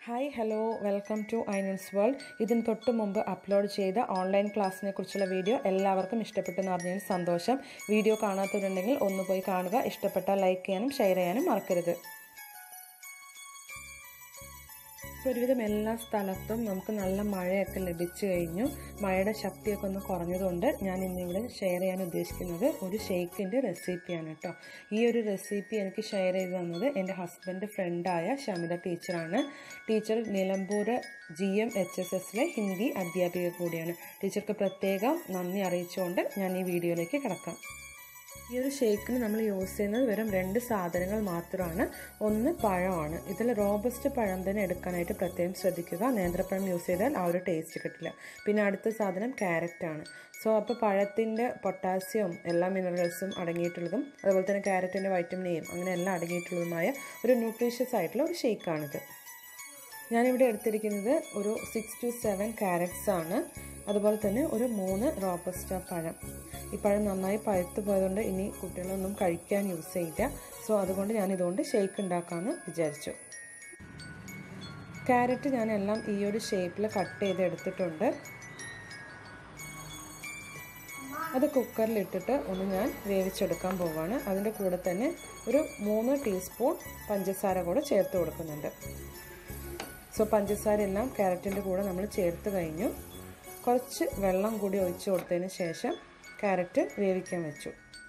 hi hello welcome to ഐനൻസ് world ഇതിന് തൊട്ട് മുമ്പ് അപ്ലോഡ് ചെയ്ത ഓൺലൈൻ ക്ലാസ്സിനെ കുറിച്ചുള്ള വീഡിയോ എല്ലാവർക്കും ഇഷ്ടപ്പെട്ടെന്ന് അറിഞ്ഞതിൽ സന്തോഷം വീഡിയോ കാണാത്തവരുണ്ടെങ്കിൽ ഒന്ന് പോയി കാണുക ഇഷ്ടപ്പെട്ടാൽ ലൈക്ക് ചെയ്യാനും ഷെയർ ചെയ്യാനും മറക്കരുത് ഒരുവിധം എല്ലാ സ്ഥലത്തും നമുക്ക് നല്ല മഴയൊക്കെ ലഭിച്ചു കഴിഞ്ഞു മഴയുടെ ശക്തിയൊക്കെ ഒന്ന് കുറഞ്ഞതുകൊണ്ട് ഞാൻ ഇന്നിവിടെ ഷെയർ ചെയ്യാൻ ഉദ്ദേശിക്കുന്നത് ഒരു ഷേക്കിൻ്റെ റെസിപ്പിയാണ് കേട്ടോ ഈ ഒരു റെസിപ്പി എനിക്ക് ഷെയർ ചെയ്ത് തന്നത് എൻ്റെ ഹസ്ബൻഡ് ഫ്രണ്ടായ ഷമിത ടീച്ചറാണ് teacher Nilambur G M H S എസിലെ ഹിന്ദി അധ്യാപിക കൂടിയാണ് ടീച്ചർക്ക് പ്രത്യേകം നന്ദി അറിയിച്ചുകൊണ്ട് ഞാൻ ഈ വീഡിയോയിലേക്ക് കിടക്കാം ഈ ഒരു ഷേക്കിന് നമ്മൾ യൂസ് ചെയ്യുന്നത് വെറും രണ്ട് സാധനങ്ങൾ മാത്രമാണ് ഒന്ന് പഴമാണ് ഇതിൽ റോബസ്റ്റ് പഴം തന്നെ എടുക്കാനായിട്ട് പ്രത്യേകം ശ്രദ്ധിക്കുക നേന്ത്രപ്പഴം യൂസ് ചെയ്താൽ ആ ഒരു ടേസ്റ്റ് കിട്ടില്ല പിന്നെ അടുത്ത സാധനം ക്യാരറ്റ് ആണ് സോ അപ്പോൾ പഴത്തിൻ്റെ പൊട്ടാസ്യവും എല്ലാ മിനറൽസും അടങ്ങിയിട്ടുള്ളതും അതുപോലെ തന്നെ ക്യാരറ്റിൻ്റെ വൈറ്റമിൻ എയും അങ്ങനെ എല്ലാം അടങ്ങിയിട്ടുള്ളതുമായ ഒരു ന്യൂട്രീഷ്യസ് ആയിട്ടുള്ള ഒരു ഷേക്കാണിത് ഞാനിവിടെ എടുത്തിരിക്കുന്നത് ഒരു സിക്സ് ടു സെവൻ ക്യാരറ്റ്സ് ആണ് അതുപോലെ തന്നെ ഒരു മൂന്ന് റോബസ്റ്റ പഴം ഈ പഴം നന്നായി പഴുത്ത് പോയതുകൊണ്ട് ഇനി കുട്ടികളൊന്നും കഴിക്കാൻ യൂസ് ചെയ്യില്ല സോ അതുകൊണ്ട് ഞാൻ ഇതുകൊണ്ട് ഷേക്ക് ഉണ്ടാക്കാമെന്ന് വിചാരിച്ചു ക്യാരറ്റ് ഞാൻ എല്ലാം ഈ ഒരു ഷേപ്പിൽ കട്ട് ചെയ്ത് എടുത്തിട്ടുണ്ട് അത് കുക്കറിലിട്ടിട്ട് ഒന്ന് ഞാൻ വേവിച്ചെടുക്കാൻ പോവുകയാണ് അതിൻ്റെ കൂടെ തന്നെ ഒരു മൂന്ന് ടീസ്പൂൺ പഞ്ചസാര കൂടെ ചേർത്ത് കൊടുക്കുന്നുണ്ട് സോ പഞ്ചസാര എല്ലാം ക്യാരറ്റിൻ്റെ കൂടെ നമ്മൾ ചേർത്ത് കഴിഞ്ഞു കുറച്ച് വെള്ളം കൂടി ഒഴിച്ചു കൊടുത്തതിന് ശേഷം ക്യാരറ്റ് വേവിക്കാൻ വെച്ചു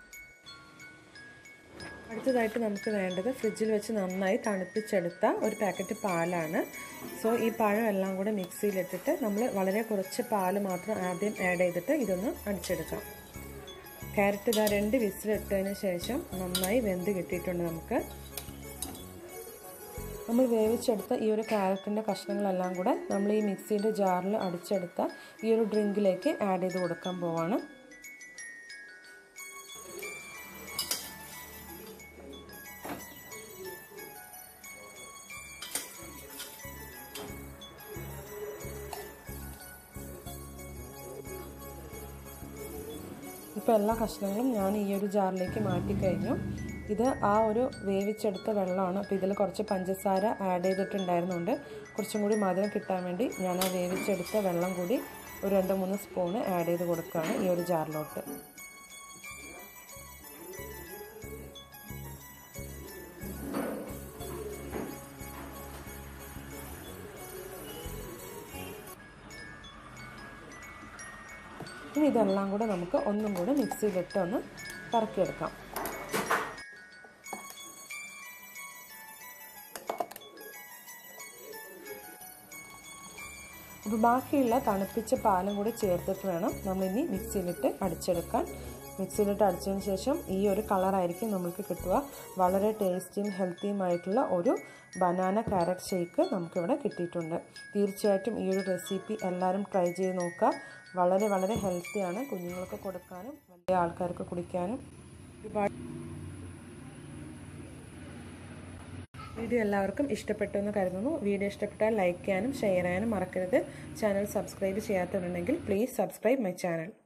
അടുത്തതായിട്ട് നമുക്ക് വേണ്ടത് ഫ്രിഡ്ജിൽ വെച്ച് നന്നായി തണുപ്പിച്ചെടുത്ത ഒരു പാക്കറ്റ് പാലാണ് സോ ഈ പഴം എല്ലാം കൂടെ മിക്സിയിലിട്ടിട്ട് നമ്മൾ വളരെ കുറച്ച് പാൽ മാത്രം ആദ്യം ആഡ് ചെയ്തിട്ട് ഇതൊന്ന് അടിച്ചെടുക്കാം ക്യാരറ്റ് ഇതാ രണ്ട് വിസിലിട്ടതിന് ശേഷം നന്നായി വെന്ത് കിട്ടിയിട്ടുണ്ട് നമുക്ക് നമ്മൾ വേവിച്ചെടുത്ത ഈ ഒരു ക്യാരറ്റിൻ്റെ കഷ്ണങ്ങളെല്ലാം കൂടെ നമ്മൾ ഈ മിക്സിൻ്റെ ജാറിൽ അടിച്ചെടുത്ത ഈ ഒരു ഡ്രിങ്കിലേക്ക് ആഡ് ചെയ്ത് കൊടുക്കാൻ പോവാണ് ഇപ്പോൾ എല്ലാ കഷ്ണങ്ങളും ഞാൻ ഈ ഒരു ജാറിലേക്ക് മാറ്റിക്കഴിഞ്ഞു ഇത് ആ ഒരു വേവിച്ചെടുത്ത വെള്ളമാണ് അപ്പോൾ ഇതിൽ കുറച്ച് പഞ്ചസാര ആഡ് ചെയ്തിട്ടുണ്ടായിരുന്നുകൊണ്ട് കുറച്ചും കൂടി മധുരം കിട്ടാൻ വേണ്ടി ഞാൻ ആ വേവിച്ചെടുത്ത വെള്ളം കൂടി ഒരു രണ്ട് മൂന്ന് സ്പൂണ് ആഡ് ചെയ്ത് കൊടുക്കുകയാണ് ഈ ഒരു ജാറിലോട്ട് ഇനി ഇതെല്ലാം കൂടെ നമുക്ക് ഒന്നും കൂടെ മിക്സിയിലിട്ട് ഒന്ന് കറക്കിയെടുക്കാം അപ്പോൾ ബാക്കിയുള്ള തണുപ്പിച്ച പാലും കൂടി ചേർത്തിട്ട് വേണം നമ്മളിനി മിക്സിയിലിട്ട് അടിച്ചെടുക്കാൻ മിക്സിയിലിട്ട് അടിച്ചതിന് ശേഷം ഈ ഒരു കളറായിരിക്കും നമുക്ക് കിട്ടുക വളരെ ടേസ്റ്റിയും ഹെൽത്തിയും ആയിട്ടുള്ള ഒരു ബനാന കാരറ്റ് ഷേക്ക് നമുക്കിവിടെ കിട്ടിയിട്ടുണ്ട് തീർച്ചയായിട്ടും ഈ ഒരു റെസിപ്പി എല്ലാവരും ട്രൈ ചെയ്ത് നോക്കുക വളരെ വളരെ ഹെൽത്തിയാണ് കുഞ്ഞുങ്ങൾക്ക് കൊടുക്കാനും വലിയ ആൾക്കാർക്ക് കുടിക്കാനും ഒരുപാട് വീഡിയോ എല്ലാവർക്കും ഇഷ്ടപ്പെട്ടു എന്ന് കരുതുന്നു വീഡിയോ ഇഷ്ടപ്പെട്ടാൽ ലൈക്ക് ചെയ്യാനും ഷെയർ ചെയ്യാനും മറക്കരുത് ചാനൽ സബ്സ്ക്രൈബ് ചെയ്യാത്തവരുണ്ടെങ്കിൽ പ്ലീസ് സബ്സ്ക്രൈബ് മൈ ചാനൽ